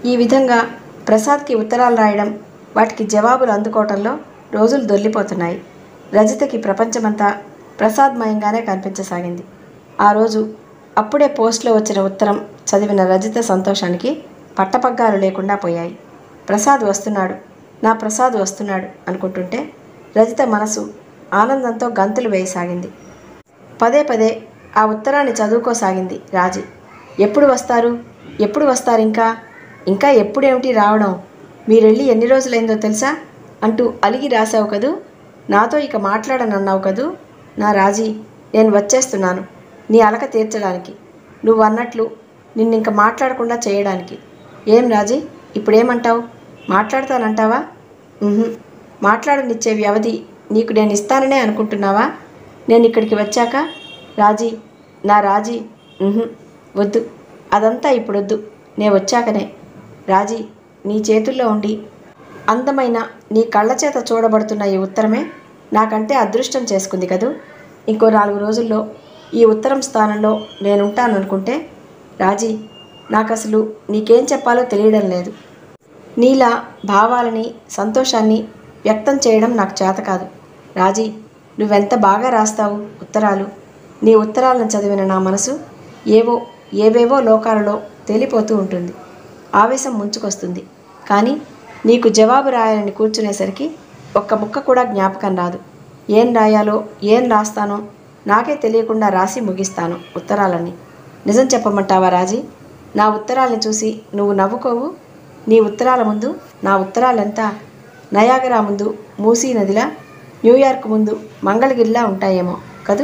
ఈ విధంగా ప్రసాద్కి ఉత్తరాలు రాయడం వాటికి జవాబులు అందుకోవటంలో రోజులు దొల్లిపోతున్నాయి రజితకి ప్రపంచమంతా ప్రసాద్మయంగానే కనిపించసాగింది ఆ రోజు అప్పుడే పోస్ట్లో వచ్చిన ఉత్తరం చదివిన రజిత సంతోషానికి పట్టపగ్గాలు లేకుండా పోయాయి ప్రసాద్ వస్తున్నాడు నా ప్రసాద్ వస్తున్నాడు అనుకుంటుంటే రజిత మనసు ఆనందంతో గంతులు వేయసాగింది పదే పదే ఆ ఉత్తరాన్ని చదువుకోసాగింది రాజీ ఎప్పుడు వస్తారు ఎప్పుడు వస్తారు ఇంకా ఇంకా ఎప్పుడేమిటి రావడం మీరెళ్ళి ఎన్ని రోజులైందో తెలుసా అంటూ అలిగి రాసావు కదూ నాతో ఇక మాట్లాడనన్నావు కదూ నా రాజీ నేను వచ్చేస్తున్నాను నీ అలక తీర్చడానికి నువ్వు అన్నట్లు నిన్నింక మాట్లాడకుండా చేయడానికి ఏం రాజీ ఇప్పుడేమంటావు మాట్లాడతానంటావా ఉహుం. మాట్లాడనిచ్చే వ్యవధి నీకు నేను ఇస్తాననే అనుకుంటున్నావా నేను ఇక్కడికి వచ్చాక రాజీ నా రాజీ ఉహుం. వద్దు అదంతా ఇప్పుడొద్దు నే వచ్చాకనే రాజీ నీ చేతుల్లో ఉండి అందమైన నీ కళ్ళ చేత చూడబడుతున్న ఈ ఉత్తరమే నాకంటే అదృష్టం చేసుకుంది కదూ ఇంకో నాలుగు రోజుల్లో ఈ ఉత్తరం స్థానంలో నేనుంటాననుకుంటే రాజీ నాకు అసలు నీకేం చెప్పాలో తెలియడం లేదు నీలా భావాలని సంతోషాన్ని వ్యక్తం చేయడం నాకు చేత కాదు రాజీ నువ్వెంత బాగా రాస్తావు ఉత్తరాలు నీ ఉత్తరాలను చదివిన నా మనసు ఏవో ఏవేవో లోకాలలో తేలిపోతూ ఉంటుంది ఆవేశం ముంచుకొస్తుంది కానీ నీకు జవాబు రాయాలని కూర్చునేసరికి ఒక్క ముక్క కూడా జ్ఞాపకం రాదు ఏం రాయాలో ఏం రాస్తానో నాకే తెలియకుండా రాసి ముగిస్తాను ఉత్తరాలని నిజం చెప్పమంటావా రాజీ నా ఉత్తరాల్ని చూసి నువ్వు నవ్వుకోవు నీ ఉత్తరాల ముందు నా ఉత్తరాలెంత నయాగరా ముందు మూసీ నదిలా న్యూయార్క్ ముందు మంగళగిరిలా ఉంటాయేమో కదూ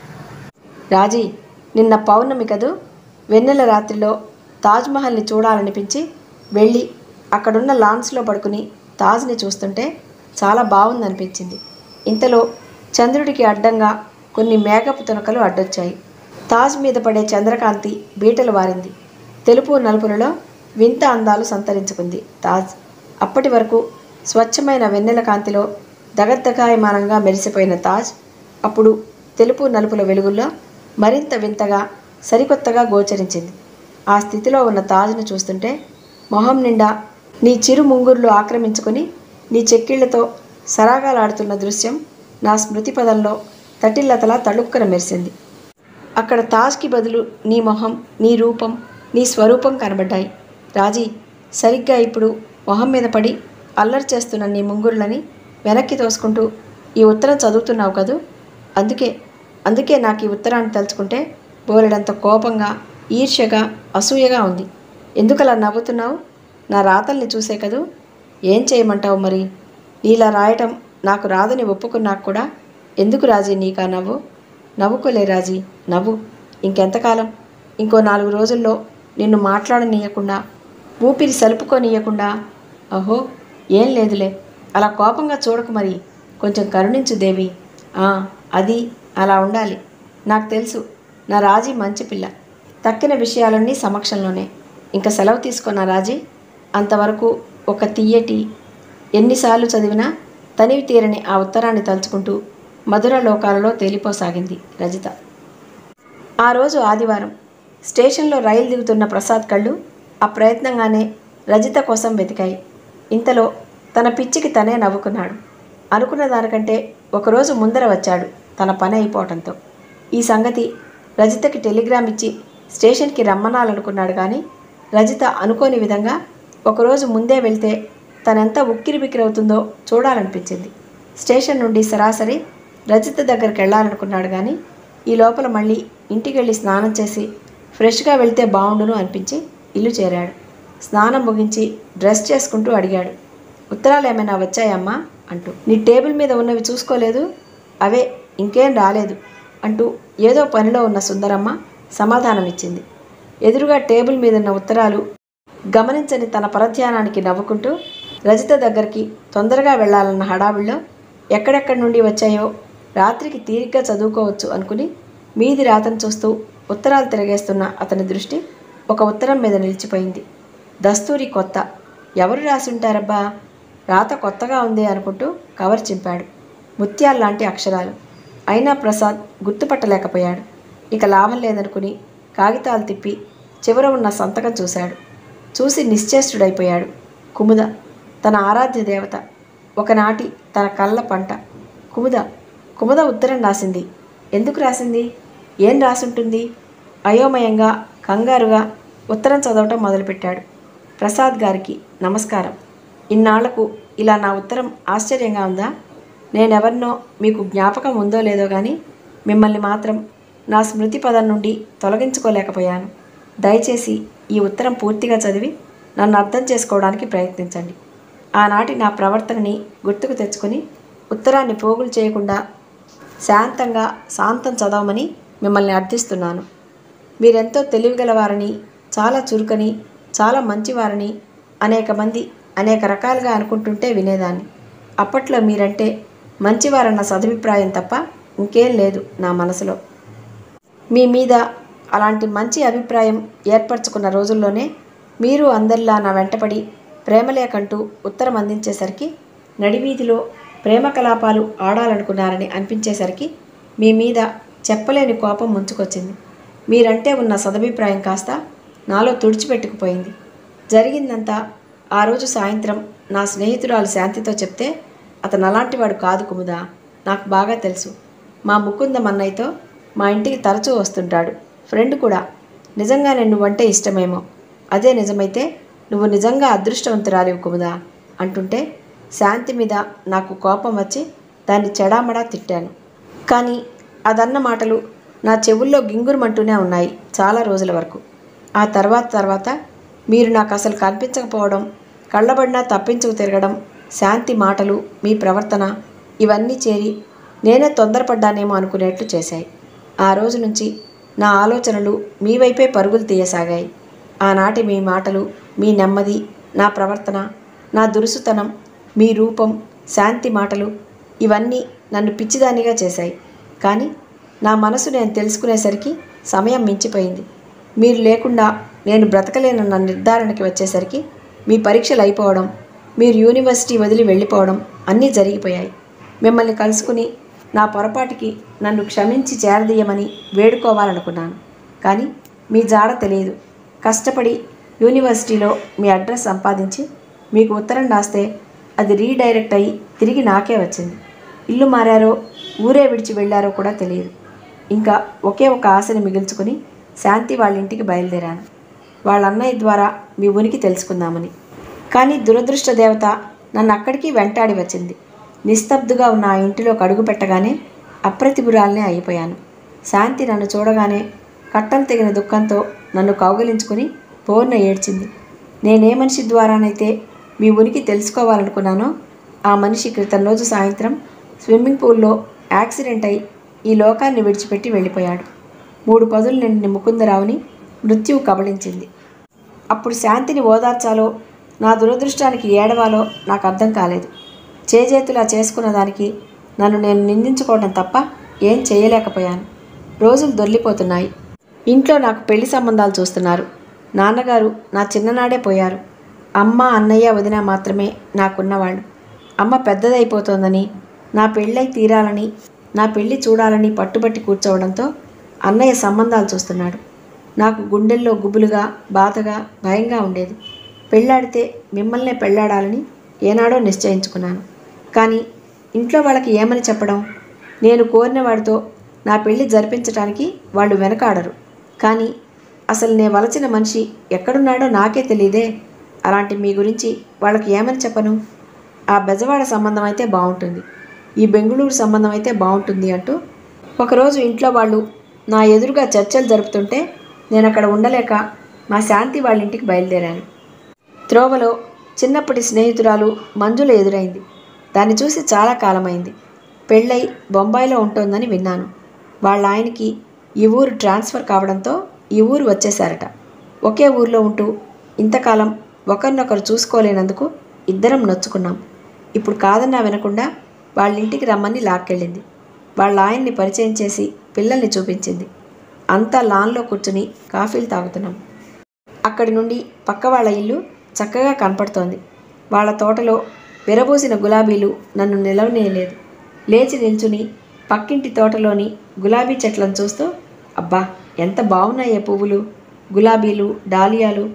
రాజీ నిన్న పౌర్ణమి కదూ వెన్నెల రాత్రిలో తాజ్మహల్ని చూడాలనిపించి వెళ్ళి అక్కడున్న లాన్స్లో పడుకుని తాజ్ని చూస్తుంటే చాలా బాగుందనిపించింది ఇంతలో చంద్రుడికి అడ్డంగా కొన్ని మేఘపు తునకలు అడ్డొచ్చాయి తాజ్ మీద పడే చంద్రకాంతి బీటలు వారింది తెలుపు నలుపులలో వింత అందాలు సంతరించుకుంది తాజ్ అప్పటి వరకు స్వచ్ఛమైన వెన్నెల కాంతిలో దగద్దగాయమానంగా మెరిసిపోయిన తాజ్ అప్పుడు తెలుపు నలుపుల వెలుగుల్లో మరింత వింతగా సరికొత్తగా గోచరించింది ఆ స్థితిలో ఉన్న తాజ్ను చూస్తుంటే మొహం నిండా నీ చిరు ముంగుర్లు ఆక్రమించుకొని నీ చెక్కిళ్లతో సరాగాలాడుతున్న దృశ్యం నా స్మృతి పదంలో తటిల్లతలా తళుక్కన మెరిసింది అక్కడ తాజ్కి బదులు నీ మొహం నీ రూపం నీ స్వరూపం కనబడ్డాయి రాజీ సరిగ్గా ఇప్పుడు మొహం మీద పడి అల్లరి చేస్తున్న నీ ముంగుళ్ళని వెనక్కి తోసుకుంటూ ఈ ఉత్తరం చదువుతున్నావు కదూ అందుకే అందుకే నాకు ఈ ఉత్తరాన్ని తలుచుకుంటే బోలెడంత కోపంగా ఈర్ష్యగా అసూయగా ఉంది ఎందుకలా నవ్వుతున్నావు నా రాతల్ని చూసే కదూ ఏం చేయమంటావు మరి నీలా రాయటం నాకు రాదని ఒప్పుకున్నాక కూడా ఎందుకు రాజీ నీకా నవ్వు నవ్వుకోలే రాజీ నవ్వు ఇంకెంతకాలం ఇంకో నాలుగు రోజుల్లో నిన్ను మాట్లాడనీయకుండా ఊపిరి సలుపుకోనీయకుండా అహో ఏం లేదులే అలా కోపంగా చూడకు మరి కొంచెం కరుణించు దేవి ఆ, అది అలా ఉండాలి నాకు తెలుసు నా రాజీ మంచి పిల్ల తక్కిన విషయాలన్నీ సమక్షంలోనే ఇంకా సెలవు తీసుకున్నా రాజీ అంతవరకు ఒక తీయటి ఎన్నిసార్లు చదివినా తనివి తీరని ఆ ఉత్తరాన్ని తలుచుకుంటూ మధుర లోకాలలో తేలిపోసాగింది రజిత ఆ రోజు ఆదివారం స్టేషన్లో రైలు దిగుతున్న ప్రసాద్ కళ్ళు అప్రయత్నంగానే రజిత కోసం వెతికాయి ఇంతలో తన పిచ్చికి తనే నవ్వుకున్నాడు అనుకున్న దానికంటే ఒకరోజు ముందర వచ్చాడు తన పని అయిపోవటంతో ఈ సంగతి రజితకి టెలిగ్రామ్ ఇచ్చి స్టేషన్కి రమ్మనాలనుకున్నాడు కానీ రజిత అనుకోని విధంగా ఒకరోజు ముందే వెళ్తే తనెంత ఉక్కిరి బిక్కిరవుతుందో చూడాలనిపించింది స్టేషన్ నుండి సరాసరి రజిత దగ్గరికి వెళ్ళాలనుకున్నాడు కానీ ఈ లోపల మళ్ళీ ఇంటికి వెళ్ళి స్నానం చేసి ఫ్రెష్గా వెళ్తే బాగుండును అనిపించి ఇల్లు చేరాడు స్నానం ముగించి డ్రెస్ చేసుకుంటూ అడిగాడు ఉత్తరాలు ఏమైనా వచ్చాయమ్మా అంటూ నీ టేబుల్ మీద ఉన్నవి చూసుకోలేదు అవే ఇంకేం రాలేదు అంటూ ఏదో పనిలో ఉన్న సుందరమ్మ సమాధానం ఇచ్చింది ఎదురుగా టేబుల్ మీద ఉన్న ఉత్తరాలు గమనించని తన పరధ్యానానికి నవ్వుకుంటూ రజిత దగ్గరికి తొందరగా వెళ్ళాలన్న హడావిడిలో ఎక్కడెక్కడి నుండి వచ్చాయో రాత్రికి తీరిగ్గా చదువుకోవచ్చు అనుకుని మీది రాతను చూస్తూ ఉత్తరాలు తిరగేస్తున్న అతని దృష్టి ఒక ఉత్తరం మీద నిలిచిపోయింది దస్తూరి కొత్త ఎవరు రాసుంటారబ్బా రాత కొత్తగా ఉంది అనుకుంటూ కవర్ చింపాడు ముత్యాల్లాంటి అక్షరాలు అయినా ప్రసాద్ గుర్తుపట్టలేకపోయాడు ఇక లాభం లేదనుకుని కాగితాలు తిప్పి చివర ఉన్న సంతకం చూశాడు చూసి నిశ్చేష్టుడైపోయాడు కుముద తన ఆరాధ్య దేవత ఒకనాటి తన కళ్ళ పంట కుముద కుముద ఉత్తరం రాసింది ఎందుకు రాసింది ఏం రాసుంటుంది అయోమయంగా కంగారుగా ఉత్తరం చదవటం మొదలుపెట్టాడు ప్రసాద్ గారికి నమస్కారం ఇన్నాళ్లకు ఇలా నా ఉత్తరం ఆశ్చర్యంగా ఉందా నేనెవరినో మీకు జ్ఞాపకం ఉందో లేదో కానీ మిమ్మల్ని మాత్రం నా స్మృతి పదం నుండి తొలగించుకోలేకపోయాను దయచేసి ఈ ఉత్తరం పూర్తిగా చదివి నన్ను అర్థం చేసుకోవడానికి ప్రయత్నించండి ఆనాటి నా ప్రవర్తనని గుర్తుకు తెచ్చుకొని ఉత్తరాన్ని పోగులు చేయకుండా శాంతంగా శాంతం చదవమని మిమ్మల్ని అర్థిస్తున్నాను మీరెంతో తెలివిగలవారని చాలా చురుకని చాలా మంచివారని అనేక మంది అనేక రకాలుగా అనుకుంటుంటే వినేదాన్ని అప్పట్లో మీరంటే మంచివారన్న సదభిప్రాయం తప్ప ఇంకేం లేదు నా మనసులో మీ మీద అలాంటి మంచి అభిప్రాయం ఏర్పరచుకున్న రోజుల్లోనే మీరు అందరిలా నా వెంటపడి ప్రేమలేకంటూ ఉత్తరం అందించేసరికి నడివీధిలో ప్రేమ కలాపాలు ఆడాలనుకున్నారని అనిపించేసరికి మీ మీద చెప్పలేని కోపం ముంచుకొచ్చింది మీరంటే ఉన్న సదభిప్రాయం కాస్త నాలో తుడిచిపెట్టుకుపోయింది జరిగిందంతా ఆ రోజు సాయంత్రం నా స్నేహితురాలు శాంతితో చెప్తే అతను అలాంటివాడు కాదు కుముదా నాకు బాగా తెలుసు మా ముకుందం అన్నయ్యతో మా ఇంటికి తరచూ వస్తుంటాడు ఫ్రెండ్ కూడా నిజంగానే నువ్వంటే ఇష్టమేమో అదే నిజమైతే నువ్వు నిజంగా అదృష్టవంతురాలివి కుముదా అంటుంటే శాంతి మీద నాకు కోపం వచ్చి దాన్ని చెడామడా తిట్టాను కానీ అదన్న మాటలు నా చెవుల్లో గింగురుమంటూనే ఉన్నాయి చాలా రోజుల వరకు ఆ తర్వాత తర్వాత మీరు నాకు అసలు కనిపించకపోవడం కళ్ళబడినా తప్పించుకు తిరగడం శాంతి మాటలు మీ ప్రవర్తన ఇవన్నీ చేరి నేనే తొందరపడ్డానేమో అనుకునేట్లు చేశాయి ఆ రోజు నుంచి నా ఆలోచనలు మీ వైపే పరుగులు తీయసాగాయి ఆనాటి మీ మాటలు మీ నెమ్మది నా ప్రవర్తన నా దురుసుతనం మీ రూపం శాంతి మాటలు ఇవన్నీ నన్ను పిచ్చిదానిగా చేశాయి కానీ నా మనసు నేను తెలుసుకునేసరికి సమయం మించిపోయింది మీరు లేకుండా నేను బ్రతకలేనన్న నిర్ధారణకి వచ్చేసరికి మీ పరీక్షలు అయిపోవడం మీరు యూనివర్సిటీ వదిలి వెళ్ళిపోవడం అన్నీ జరిగిపోయాయి మిమ్మల్ని కలుసుకుని నా పొరపాటికి నన్ను క్షమించి చేరదీయమని వేడుకోవాలనుకున్నాను కానీ మీ జాడ తెలియదు కష్టపడి యూనివర్సిటీలో మీ అడ్రస్ సంపాదించి మీకు ఉత్తరం రాస్తే అది రీడైరెక్ట్ అయ్యి తిరిగి నాకే వచ్చింది ఇల్లు మారారో ఊరే విడిచి వెళ్ళారో కూడా తెలియదు ఇంకా ఒకే ఒక ఆశని మిగిల్చుకుని శాంతి వాళ్ళ ఇంటికి బయలుదేరాను వాళ్ళ అన్నయ్య ద్వారా మీ ఉనికి తెలుసుకుందామని కానీ దురదృష్ట దేవత నన్ను అక్కడికి వెంటాడి వచ్చింది నిస్తబ్దుగా ఉన్న ఆ ఇంటిలో కడుగు పెట్టగానే అప్రతిభురాలనే అయిపోయాను శాంతి నన్ను చూడగానే కట్టలు తెగిన దుఃఖంతో నన్ను కౌగలించుకుని పోర్న ఏడ్చింది నేనే మనిషి ద్వారానైతే మీ ఉనికి తెలుసుకోవాలనుకున్నానో ఆ మనిషి క్రితం రోజు సాయంత్రం స్విమ్మింగ్ పూల్లో యాక్సిడెంట్ అయి ఈ లోకాన్ని విడిచిపెట్టి వెళ్ళిపోయాడు మూడు పదులు నిండిన ముకుందరావుని మృత్యువు కబళించింది అప్పుడు శాంతిని ఓదార్చాలో నా దురదృష్టానికి ఏడవాలో నాకు అర్థం కాలేదు చేజేతులా చేసుకున్న దానికి నన్ను నేను నిందించుకోవడం తప్ప ఏం చేయలేకపోయాను రోజులు దొర్లిపోతున్నాయి ఇంట్లో నాకు పెళ్లి సంబంధాలు చూస్తున్నారు నాన్నగారు నా చిన్ననాడే పోయారు అమ్మ అన్నయ్య వదిన మాత్రమే నాకున్నవాళ్ళు అమ్మ పెద్దదైపోతోందని నా పెళ్ళై తీరాలని నా పెళ్లి చూడాలని పట్టుబట్టి కూర్చోవడంతో అన్నయ్య సంబంధాలు చూస్తున్నాడు నాకు గుండెల్లో గుబులుగా బాధగా భయంగా ఉండేది పెళ్ళాడితే మిమ్మల్నే పెళ్ళాడాలని ఏనాడో నిశ్చయించుకున్నాను కానీ ఇంట్లో వాళ్ళకి ఏమని చెప్పడం నేను కోరిన వాడితో నా పెళ్లి జరిపించడానికి వాళ్ళు వెనకాడరు కానీ అసలు నే వలచిన మనిషి ఎక్కడున్నాడో నాకే తెలియదే అలాంటి మీ గురించి వాళ్ళకి ఏమని చెప్పను ఆ బెజవాడ సంబంధం అయితే బాగుంటుంది ఈ బెంగళూరు సంబంధం అయితే బాగుంటుంది అంటూ ఒకరోజు ఇంట్లో వాళ్ళు నా ఎదురుగా చర్చలు జరుపుతుంటే నేను అక్కడ ఉండలేక మా శాంతి వాళ్ళ ఇంటికి బయలుదేరాను త్రోవలో చిన్నప్పటి స్నేహితురాలు మంజుల ఎదురైంది దాన్ని చూసి చాలా కాలమైంది పెళ్ళై బొంబాయిలో ఉంటోందని విన్నాను వాళ్ళ ఆయనకి ఈ ఊరు ట్రాన్స్ఫర్ కావడంతో ఈ ఊరు వచ్చేశారట ఒకే ఊర్లో ఉంటూ ఇంతకాలం ఒకరినొకరు చూసుకోలేనందుకు ఇద్దరం నొచ్చుకున్నాం ఇప్పుడు కాదన్నా వినకుండా వాళ్ళ ఇంటికి రమ్మని లాక్కెళ్ళింది వాళ్ళ ఆయన్ని పరిచయం చేసి పిల్లల్ని చూపించింది అంతా లాన్లో కూర్చుని కాఫీలు తాగుతున్నాం అక్కడి నుండి పక్క వాళ్ళ ఇల్లు చక్కగా కనపడుతోంది వాళ్ళ తోటలో విరబూసిన గులాబీలు నన్ను నిలవనేయలేదు లేచి నిల్చుని పక్కింటి తోటలోని గులాబీ చెట్లను చూస్తూ అబ్బా ఎంత బాగున్నాయే పువ్వులు గులాబీలు డాలియాలు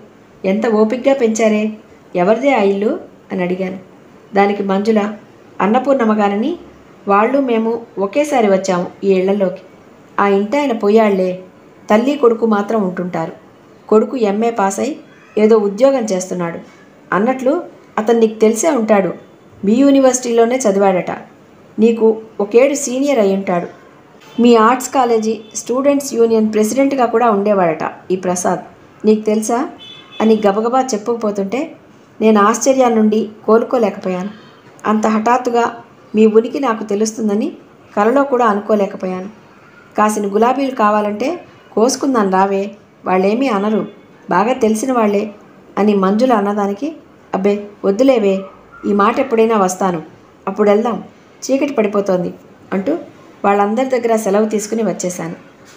ఎంత ఓపిగ్గా పెంచారే ఎవరిదే ఆ ఇల్లు అని అడిగాను దానికి మంజుల అన్నపూర్ణమ్మ గారిని వాళ్ళు మేము ఒకేసారి వచ్చాము ఈ ఇళ్లలోకి ఆ ఇంటి ఆయన పోయాళ్లే తల్లి కొడుకు మాత్రం ఉంటుంటారు కొడుకు ఎంఏ పాస్ అయి ఏదో ఉద్యోగం చేస్తున్నాడు అన్నట్లు అతను నీకు తెలిసే ఉంటాడు మీ యూనివర్సిటీలోనే చదివాడట నీకు ఒకేడు సీనియర్ అయి ఉంటాడు మీ ఆర్ట్స్ కాలేజీ స్టూడెంట్స్ యూనియన్ ప్రెసిడెంట్గా కూడా ఉండేవాడట ఈ ప్రసాద్ నీకు తెలుసా అని గబగబా చెప్పుకుపోతుంటే నేను ఆశ్చర్యాన్ని నుండి కోలుకోలేకపోయాను అంత హఠాత్తుగా మీ ఉనికి నాకు తెలుస్తుందని కలలో కూడా అనుకోలేకపోయాను కాసిన గులాబీలు కావాలంటే కోసుకుందాం రావే వాళ్ళేమీ అనరు బాగా తెలిసిన వాళ్ళే అని మంజుల అన్నదానికి అబ్బే వద్దులేవే ఈ మాట ఎప్పుడైనా వస్తాను అప్పుడు వెళ్దాం చీకటి పడిపోతోంది అంటూ వాళ్ళందరి దగ్గర సెలవు తీసుకుని వచ్చేశాను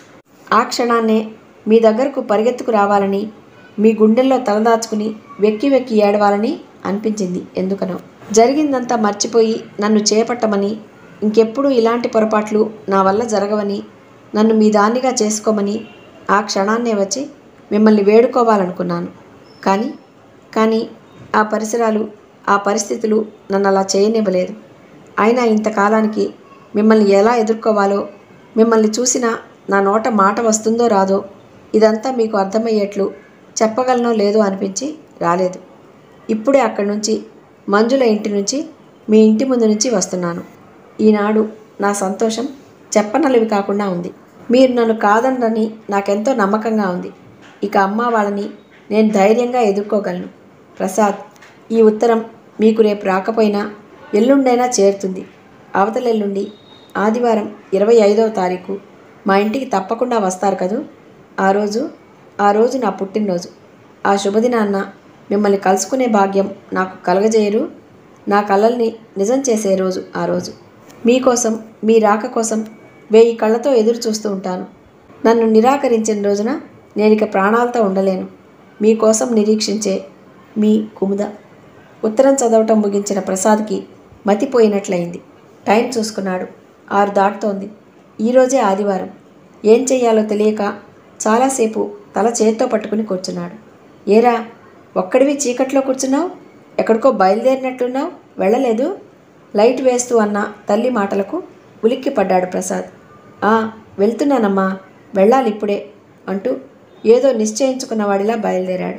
ఆ క్షణాన్నే మీ దగ్గరకు పరిగెత్తుకు రావాలని మీ గుండెల్లో తలదాచుకుని వెక్కి వెక్కి ఏడవాలని అనిపించింది ఎందుకనో జరిగిందంతా మర్చిపోయి నన్ను చేపట్టమని ఇంకెప్పుడు ఇలాంటి పొరపాట్లు నా వల్ల జరగవని నన్ను మీ దాన్నిగా చేసుకోమని ఆ క్షణాన్నే వచ్చి మిమ్మల్ని వేడుకోవాలనుకున్నాను కానీ కానీ ఆ పరిసరాలు ఆ పరిస్థితులు నన్ను అలా చేయనివ్వలేదు అయినా ఇంతకాలానికి మిమ్మల్ని ఎలా ఎదుర్కోవాలో మిమ్మల్ని చూసినా నా నోట మాట వస్తుందో రాదో ఇదంతా మీకు అర్థమయ్యేట్లు చెప్పగలనో లేదో అనిపించి రాలేదు ఇప్పుడే అక్కడి నుంచి మంజుల ఇంటి నుంచి మీ ఇంటి ముందు నుంచి వస్తున్నాను ఈనాడు నా సంతోషం చెప్పనలివి కాకుండా ఉంది మీరు నన్ను కాదనని నాకెంతో నమ్మకంగా ఉంది ఇక అమ్మ వాళ్ళని నేను ధైర్యంగా ఎదుర్కోగలను ప్రసాద్ ఈ ఉత్తరం మీకు రేపు రాకపోయినా ఎల్లుండైనా చేరుతుంది అవతలెల్లుండి ఆదివారం ఇరవై ఐదవ తారీఖు మా ఇంటికి తప్పకుండా వస్తారు కదూ ఆ రోజు ఆ రోజు నా పుట్టినరోజు ఆ శుభదినాన్న మిమ్మల్ని కలుసుకునే భాగ్యం నాకు కలగజేయరు నా కలల్ని నిజం చేసే రోజు ఆ రోజు మీకోసం మీ రాక కోసం వెయ్యి కళ్ళతో ఎదురు చూస్తూ ఉంటాను నన్ను నిరాకరించిన రోజున నేను ఇక ప్రాణాలతో ఉండలేను మీకోసం నిరీక్షించే మీ కుముద ఉత్తరం చదవటం ముగించిన ప్రసాద్కి మతిపోయినట్లయింది టైం చూసుకున్నాడు ఆరు దాటుతోంది ఈరోజే ఆదివారం ఏం చెయ్యాలో తెలియక చాలాసేపు తల చేత్తో పట్టుకుని కూర్చున్నాడు ఏరా ఒక్కడివి చీకట్లో కూర్చున్నావు ఎక్కడికో బయలుదేరినట్లున్నావు వెళ్ళలేదు లైట్ వేస్తూ అన్న తల్లి మాటలకు ఉలిక్కి పడ్డాడు ప్రసాద్ ఆ వెళ్తున్నానమ్మా వెళ్ళాలి ఇప్పుడే అంటూ ఏదో నిశ్చయించుకున్నవాడిలా బయలుదేరాడు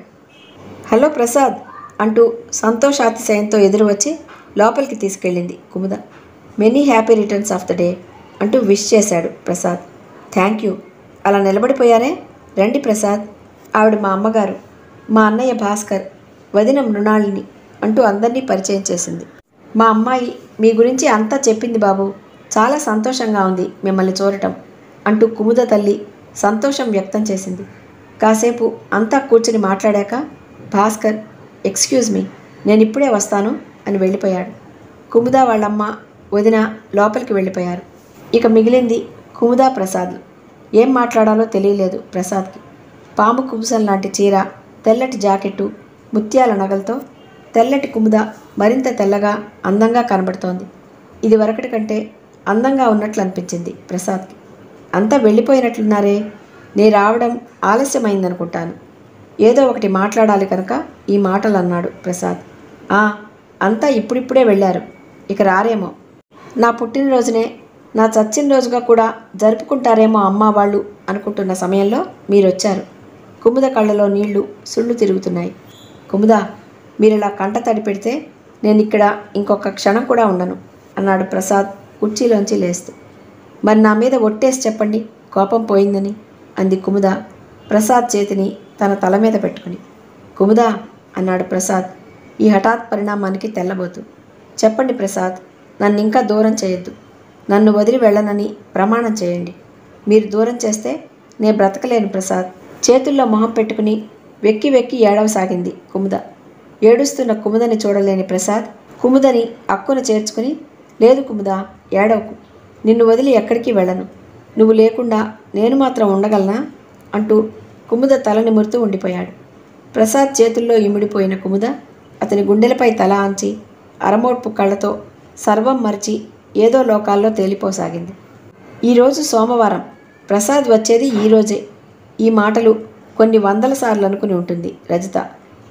హలో ప్రసాద్ అంటూ సంతోషాతిశయంతో ఎదురు వచ్చి లోపలికి తీసుకెళ్ళింది Kumuda many happy returns of the day అంటూ విష్ చేశాడు ప్రసాద్ థ్యాంక్ యూ అలా నిలబడిపోయారే రండి ప్రసాద్ ఆవిడ మా అమ్మగారు మా అన్నయ్య భాస్కర్ వదిన మృణాళిని అంటూ అందరినీ పరిచయం చేసింది మా అమ్మాయి మీ గురించి అంతా చెప్పింది బాబు చాలా సంతోషంగా ఉంది మిమ్మల్ని చూడటం అంటూ కుముద తల్లి సంతోషం వ్యక్తం చేసింది కాసేపు అంతా కూర్చుని మాట్లాడాక భాస్కర్ ఎక్స్క్యూజ్ మీ నేను ఇప్పుడే వస్తాను అని వెళ్ళిపోయాడు కుముద వాళ్ళమ్మ వదిన లోపలికి వెళ్ళిపోయారు ఇక మిగిలింది కుముదా ప్రసాద్లు ఏం మాట్లాడాలో తెలియలేదు ప్రసాద్కి పాము కుబుసం లాంటి చీర తెల్లటి జాకెట్టు ముత్యాల నగలతో తెల్లటి కుముద మరింత తెల్లగా అందంగా కనబడుతోంది ఇది వరకటి కంటే అందంగా ఉన్నట్లు అనిపించింది ప్రసాద్కి అంతా వెళ్ళిపోయినట్లున్నారే నే రావడం ఆలస్యమైందనుకుంటాను ఏదో ఒకటి మాట్లాడాలి కనుక ఈ మాటలు అన్నాడు ప్రసాద్ ఆ అంతా ఇప్పుడిప్పుడే వెళ్ళారు ఇక రారేమో నా పుట్టినరోజునే నా చచ్చిన రోజుగా కూడా జరుపుకుంటారేమో అమ్మ వాళ్ళు అనుకుంటున్న సమయంలో మీరు వచ్చారు కుముద కళ్ళలో నీళ్లు సుళ్ళు తిరుగుతున్నాయి కుముద మీరు ఇలా కంట తడి పెడితే నేను ఇక్కడ ఇంకొక క్షణం కూడా ఉండను అన్నాడు ప్రసాద్ కుర్చీలోంచి లేస్తూ మరి నా మీద ఒట్టేసి చెప్పండి కోపం పోయిందని అంది కుముద ప్రసాద్ చేతిని తన తల మీద పెట్టుకుని కుముదా అన్నాడు ప్రసాద్ ఈ హఠాత్ పరిణామానికి తెల్లబోతూ చెప్పండి ప్రసాద్ నన్ను ఇంకా దూరం చేయొద్దు నన్ను వదిలి వెళ్ళనని ప్రమాణం చేయండి మీరు దూరం చేస్తే నే బ్రతకలేను ప్రసాద్ చేతుల్లో మొహం పెట్టుకుని వెక్కి వెక్కి ఏడవసాగింది కుముద ఏడుస్తున్న కుముదని చూడలేని ప్రసాద్ కుముదని అక్కున చేర్చుకుని లేదు కుముద ఏడవకు నిన్ను వదిలి ఎక్కడికి వెళ్ళను నువ్వు లేకుండా నేను మాత్రం ఉండగలనా అంటూ కుముద తల నిమురుతూ ఉండిపోయాడు ప్రసాద్ చేతుల్లో ఇమిడిపోయిన కుముద అతని గుండెలపై తల ఆంచి అరమోడ్పు కళ్ళతో సర్వం మరిచి ఏదో లోకాల్లో తేలిపోసాగింది ఈరోజు సోమవారం ప్రసాద్ వచ్చేది ఈరోజే ఈ మాటలు కొన్ని వందల సార్లు అనుకుని ఉంటుంది రజిత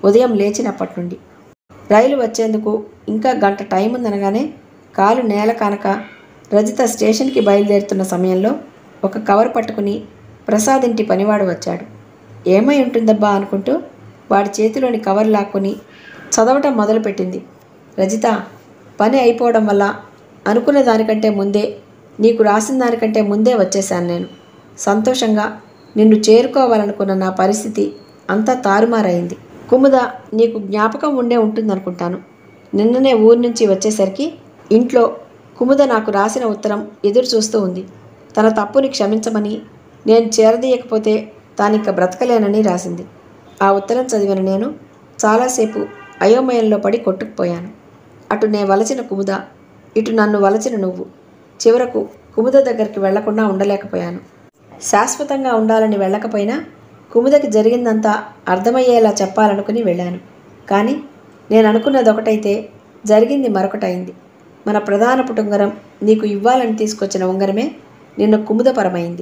ఉదయం లేచినప్పటి నుండి రైలు వచ్చేందుకు ఇంకా గంట టైం ఉందనగానే కాలు నేల కానక రజిత స్టేషన్కి బయలుదేరుతున్న సమయంలో ఒక కవర్ పట్టుకుని ప్రసాద్ ఇంటి పనివాడు వచ్చాడు ఏమై ఉంటుందబ్బా అనుకుంటూ వాడి చేతిలోని కవర్ లాక్కొని చదవటం మొదలుపెట్టింది రజిత పని అయిపోవడం వల్ల అనుకున్న దానికంటే ముందే నీకు రాసిన దానికంటే ముందే వచ్చేశాను నేను సంతోషంగా నిన్ను చేరుకోవాలనుకున్న నా పరిస్థితి అంతా తారుమారైంది కుముద నీకు జ్ఞాపకం ఉండే ఉంటుందనుకుంటాను నిన్ననే ఊరి నుంచి వచ్చేసరికి ఇంట్లో కుముద నాకు రాసిన ఉత్తరం ఎదురు చూస్తూ ఉంది తన తప్పుని క్షమించమని నేను చేరదీయకపోతే తానిక బ్రతకలేనని రాసింది ఆ ఉత్తరం చదివిన నేను చాలాసేపు అయోమయంలో పడి కొట్టుకుపోయాను అటు నే వలచిన కుముద ఇటు నన్ను వలచిన నువ్వు చివరకు కుముద దగ్గరికి వెళ్లకుండా ఉండలేకపోయాను శాశ్వతంగా ఉండాలని వెళ్ళకపోయినా కుముదకి జరిగిందంతా అర్థమయ్యేలా చెప్పాలనుకుని వెళ్ళాను కానీ నేను అనుకున్నది ఒకటైతే జరిగింది మరొకటైంది మన ప్రధాన పుటుంగరం నీకు ఇవ్వాలని తీసుకొచ్చిన ఉంగరమే నిన్న కుముదపరమైంది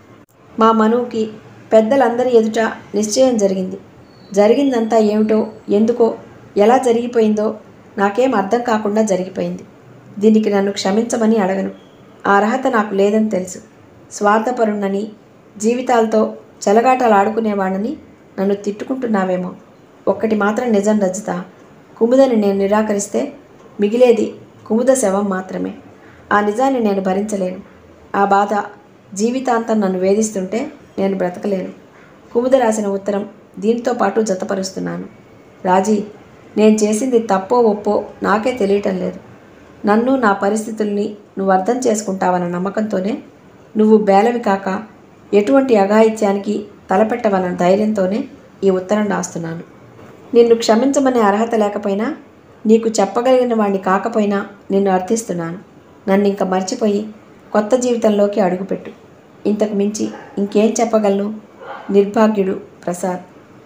మా మనువుకి పెద్దలందరి ఎదుట నిశ్చయం జరిగింది జరిగిందంతా ఏమిటో ఎందుకో ఎలా జరిగిపోయిందో నాకేం అర్థం కాకుండా జరిగిపోయింది దీనికి నన్ను క్షమించమని అడగను ఆ అర్హత నాకు లేదని తెలుసు స్వార్థపరుణ్ణని జీవితాలతో చెలగాటలు ఆడుకునేవాడిని నన్ను తిట్టుకుంటున్నావేమో ఒక్కటి మాత్రం నిజం రజిత కుముదని నేను నిరాకరిస్తే మిగిలేది కుముద శవం మాత్రమే ఆ నిజాన్ని నేను భరించలేను ఆ బాధ జీవితాంతం నన్ను వేధిస్తుంటే నేను బ్రతకలేను కుముద రాసిన ఉత్తరం దీంతో పాటు జతపరుస్తున్నాను రాజీ నేను చేసింది తప్పో ఒప్పో నాకే తెలియటం లేదు నన్ను నా పరిస్థితుల్ని నువ్వు అర్థం చేసుకుంటావన్న నమ్మకంతోనే నువ్వు బేలవి కాక ఎటువంటి అఘాయిత్యానికి తలపెట్టవన్న ధైర్యంతోనే ఈ ఉత్తరం రాస్తున్నాను నిన్ను క్షమించమనే అర్హత లేకపోయినా నీకు చెప్పగలిగిన వాడిని కాకపోయినా నిన్ను అర్థిస్తున్నాను నన్ను ఇంక మర్చిపోయి కొత్త జీవితంలోకి అడుగుపెట్టు ఇంతకు మించి ఇంకేం చెప్పగలను నిర్భాగ్యుడు ప్రసాద్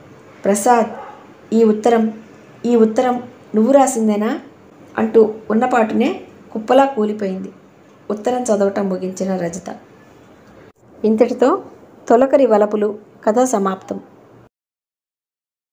ప్రసాద్ ఈ ఉత్తరం ఈ ఉత్తరం నువ్వు రాసిందేనా అంటూ ఉన్నపాటునే కుప్పలా కూలిపోయింది ఉత్తరం చదవటం ముగించిన రజిత ఇంతటితో తొలకరి వలపులు కథ సమాప్తం